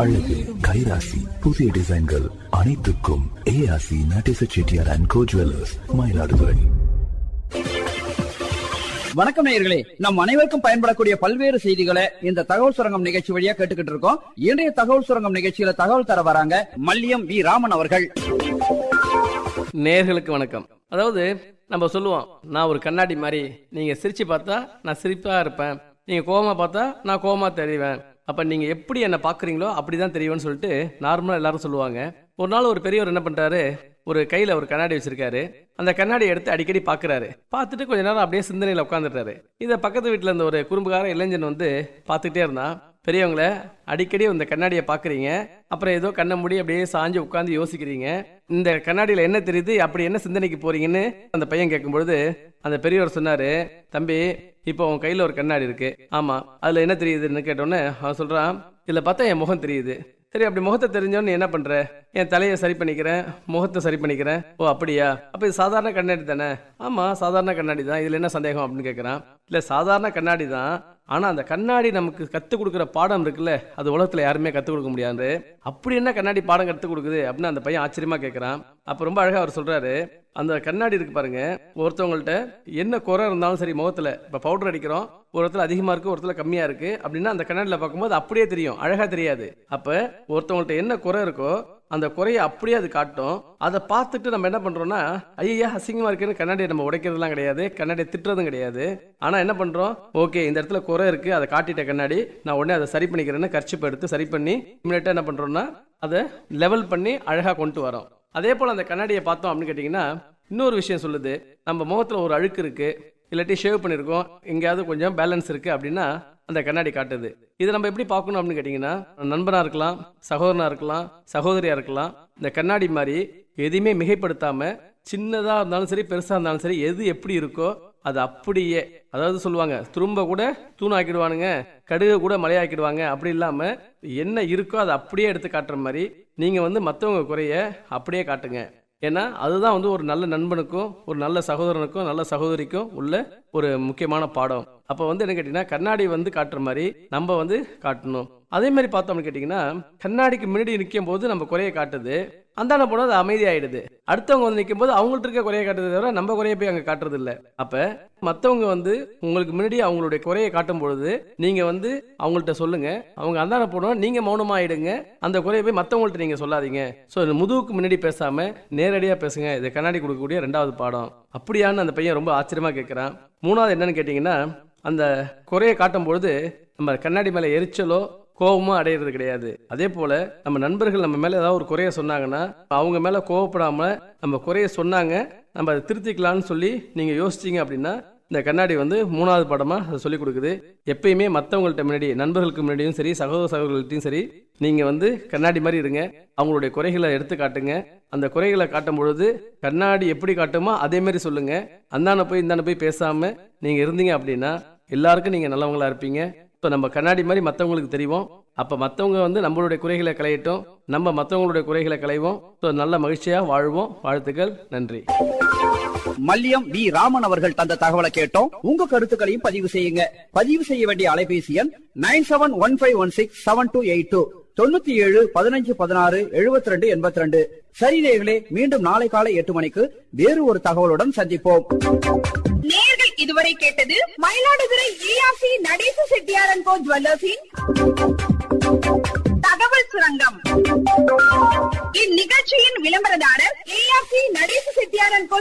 அழகு கைராசி புதிய டிசைன்கள் அனைத்துக்கும் ARC Natesa Chettiar and co jewellers Mayiladuthurai வணக்கம் நேயர்களே நம் அனைவருக்கும் பயன்படக்கூடிய பல்வேறு செய்திகளை இந்த தகவல் சுரங்கம் நிகழ்ச்சி வழியா கேட்டுக்கிட்டு இருக்கோம் இன்றைய தகவல் சுரங்கம் நிகழ்ச்சியில தகவல் தர வராங்க மல்லியம் வி ராமன் அவர்கள் நேர்களுக்கு வணக்கம் அதாவது நம்ம சொல்லுவோம் நான் ஒரு கண்ணாடி மாதிரி நீங்க சிரிச்சு பார்த்தா நான் சிரிப்பா இருப்பேன் நீங்க கோவமா பார்த்தா நான் கோவமா தெரிவேன் அப்ப நீங்க எப்படி என்ன பாக்குறீங்களோ அப்படிதான் தெரியும்னு சொல்லிட்டு நார்மலா எல்லாரும் சொல்லுவாங்க ஒரு நாள் ஒரு பெரியவர் என்ன பண்றாரு ஒரு கையில ஒரு கண்ணாடி வச்சிருக்காரு அந்த கண்ணாடி எடுத்து அடிக்கடி பாக்குறாரு பார்த்துட்டு கொஞ்ச நேரம் அப்படியே சிந்தனையில உட்காந்துட்டாரு இத பக்கத்து வீட்டுல இருந்த ஒரு குறும்புகார இளைஞன் வந்து பார்த்துக்கிட்டே இருந்தான் பெரியவங்கள அடிக்கடி இந்த கண்ணாடியை பாக்குறீங்க அப்புறம் ஏதோ கண்ணை மூடி அப்படியே சாஞ்சு உட்காந்து யோசிக்கிறீங்க இந்த கண்ணாடியில என்ன தெரியுது அப்படி என்ன சிந்தனைக்கு போறீங்கன்னு அந்த பையன் கேட்கும்பொழுது அந்த பெரியவர் சொன்னாரு தம்பி இப்போ உன் கையில ஒரு கண்ணாடி இருக்கு ஆமா அதுல என்ன தெரியுதுன்னு கேட்டோன்னே அவன் சொல்றான் இதுல பார்த்தா என் முகம் தெரியுது சரி அப்படி முகத்தை தெரிஞ்சோன்னு என்ன பண்ற என் தலையை சரி பண்ணிக்கிறேன் முகத்தை சரி பண்ணிக்கிறேன் ஓ அப்படியா அப்ப இது சாதாரண கண்ணாடி தானே ஆமா சாதாரண கண்ணாடி தான் இதுல என்ன சந்தேகம் அப்படின்னு கேட்கறான் இல்ல சாதாரண கண்ணாடி தான் ஆனா அந்த கண்ணாடி நமக்கு கத்து கொடுக்குற பாடம் இருக்குல்ல அது உலகத்துல யாருமே கத்து கொடுக்க முடியாது அப்படி என்ன கண்ணாடி பாடம் கத்து கொடுக்குது அப்படின்னு அந்த பையன் ஆச்சரியமா கேட்கறான் அப்ப ரொம்ப அழகா அவர் சொல்றாரு அந்த கண்ணாடி இருக்கு பாருங்க ஒருத்தவங்கள்ட்ட என்ன குறை இருந்தாலும் சரி முகத்துல இப்ப பவுடர் அடிக்கிறோம் ஒரு இடத்துல அதிகமா இருக்கு ஒரு இடத்துல கம்மியா இருக்கு அப்படின்னா அந்த கண்ணாடியில பார்க்கும்போது அப்படியே தெரியும் அழகா தெரியாது அப்ப ஒருத்தவங்கள்ட்ட என்ன குறை இருக்கோ அந்த குறையை அப்படியே அது காட்டும் அதை பார்த்துட்டு நம்ம என்ன பண்றோம்னா ஐயா அசிங்கமா இருக்குன்னு கண்ணாடியை நம்ம உடைக்கிறதுலாம் கிடையாது கண்ணாடியை திட்டுறதும் கிடையாது ஆனா என்ன பண்றோம் ஓகே இந்த இடத்துல குறை இருக்கு அதை காட்டிட்ட கண்ணாடி நான் உடனே அதை சரி பண்ணிக்கிறேன்னு கர்ச்சிப்பை எடுத்து சரி பண்ணி இம்மிடியா என்ன பண்றோம்னா அதை லெவல் பண்ணி அழகா கொண்டு வரோம் அதே போல அந்த கண்ணாடியை பார்த்தோம் அப்படின்னு கேட்டிங்கன்னா இன்னொரு விஷயம் சொல்லுது நம்ம முகத்துல ஒரு அழுக்கு இருக்கு இல்லாட்டி ஷேவ் பண்ணியிருக்கோம் எங்கேயாவது கொஞ்சம் பேலன்ஸ் இருக்கு அப்படின்னா அந்த கண்ணாடி காட்டுது இதை நம்ம எப்படி பார்க்கணும் அப்படின்னு கேட்டிங்கன்னா நண்பனா இருக்கலாம் சகோதரனா இருக்கலாம் சகோதரியா இருக்கலாம் இந்த கண்ணாடி மாதிரி எதையுமே மிகைப்படுத்தாம சின்னதா இருந்தாலும் சரி பெருசா இருந்தாலும் சரி எது எப்படி இருக்கோ அது அப்படியே அதாவது சொல்லுவாங்க துரும்ப கூட தூணாக்கிடுவானுங்க கடுகு கூட மலையாக்கிடுவாங்க அப்படி இல்லாம என்ன இருக்கோ அதை அப்படியே எடுத்து காட்டுற மாதிரி நீங்க வந்து மற்றவங்க குறைய அப்படியே காட்டுங்க ஏன்னா அதுதான் வந்து ஒரு நல்ல நண்பனுக்கும் ஒரு நல்ல சகோதரனுக்கும் நல்ல சகோதரிக்கும் உள்ள ஒரு முக்கியமான பாடம் அப்போ வந்து என்ன கேட்டீங்கன்னா கண்ணாடி வந்து காட்டுற மாதிரி நம்ம வந்து காட்டணும் அதே மாதிரி பார்த்தோம்னு கேட்டிங்கன்னா கண்ணாடிக்கு முன்னாடி நிற்கும் போது நம்ம குறைய காட்டுது அந்தாண்ட போனால் அது அமைதியாயிடுது அடுத்தவங்க வந்து நிற்கும் போது அவங்கள்ட்ட இருக்க குறைய காட்டுறதை தவிர நம்ம குறைய போய் அங்கே காட்டுறது இல்லை அப்போ மற்றவங்க வந்து உங்களுக்கு முன்னாடி அவங்களுடைய குறையை காட்டும் பொழுது நீங்கள் வந்து அவங்கள்ட்ட சொல்லுங்க அவங்க அந்தாண்ட போனோம் நீங்கள் மௌனமா ஆயிடுங்க அந்த குறையை போய் மற்றவங்கள்ட்ட நீங்கள் சொல்லாதீங்க ஸோ முதுகுக்கு முன்னாடி பேசாம நேரடியாக பேசுங்க இது கண்ணாடி கொடுக்கக்கூடிய ரெண்டாவது பாடம் அப்படியான்னு அந்த பையன் ரொம்ப ஆச்சரியமா கேட்குறான் மூணாவது என்னன்னு கேட்டிங்கன்னா அந்த குறையை காட்டும் பொழுது நம்ம கண்ணாடி மேலே எரிச்சலோ கோபமும் அடையிறது கிடையாது அதே போல நம்ம நண்பர்கள் நம்ம மேல ஏதாவது ஒரு குறைய சொன்னாங்கன்னா அவங்க மேல கோவப்படாம நம்ம குறைய சொன்னாங்க நம்ம அதை திருத்திக்கலாம்னு சொல்லி நீங்க யோசிச்சீங்க அப்படின்னா இந்த கண்ணாடி வந்து மூணாவது படமா அதை சொல்லி கொடுக்குது எப்பயுமே மற்றவங்கள்ட்ட முன்னாடி நண்பர்களுக்கு முன்னாடியும் சரி சகோதர சகோதரர்கள்ட்டையும் சரி நீங்க வந்து கண்ணாடி மாதிரி இருங்க அவங்களுடைய குறைகளை எடுத்து காட்டுங்க அந்த குறைகளை காட்டும் பொழுது கண்ணாடி எப்படி காட்டுமோ அதே மாதிரி சொல்லுங்க அந்தாண்ட போய் இந்தாண்ட போய் பேசாம நீங்க இருந்தீங்க அப்படின்னா எல்லாருக்கும் நீங்க நல்லவங்களா இருப்பீங்க இப்போ நம்ம கண்ணாடி மாதிரி மற்றவங்களுக்கு தெரியும் அப்போ மற்றவங்க வந்து நம்மளுடைய குறைகளை களையட்டும் நம்ம மற்றவங்களுடைய குறைகளை களைவோம் ஸோ நல்ல மகிழ்ச்சியாக வாழ்வோம் வாழ்த்துக்கள் நன்றி மல்லியம் வி ராமன் அவர்கள் தந்த தகவலை கேட்டோம் உங்க கருத்துக்களையும் பதிவு செய்யுங்க பதிவு செய்ய வேண்டிய அலைபேசி எண் nine seven one five one six seven two eight two தொண்ணூத்தி ஏழு பதினஞ்சு பதினாறு எழுபத்தி ரெண்டு எண்பத்தி ரெண்டு சரி நேயர்களே மீண்டும் நாளை காலை எட்டு மணிக்கு வேறு ஒரு தகவலுடன் சந்திப்போம் நேர்கள் இதுவரை கேட்டது மயிலாடுதுறை ஏஆர்சி நடேச செட்டியாரன் கோ ஜுவல்லர்ஸின் தகவல் சுரங்கம் இந்நிகழ்ச்சியின் விளம்பரதாரர் ஏஆர்சி நடேச செட்டியாரன் கோ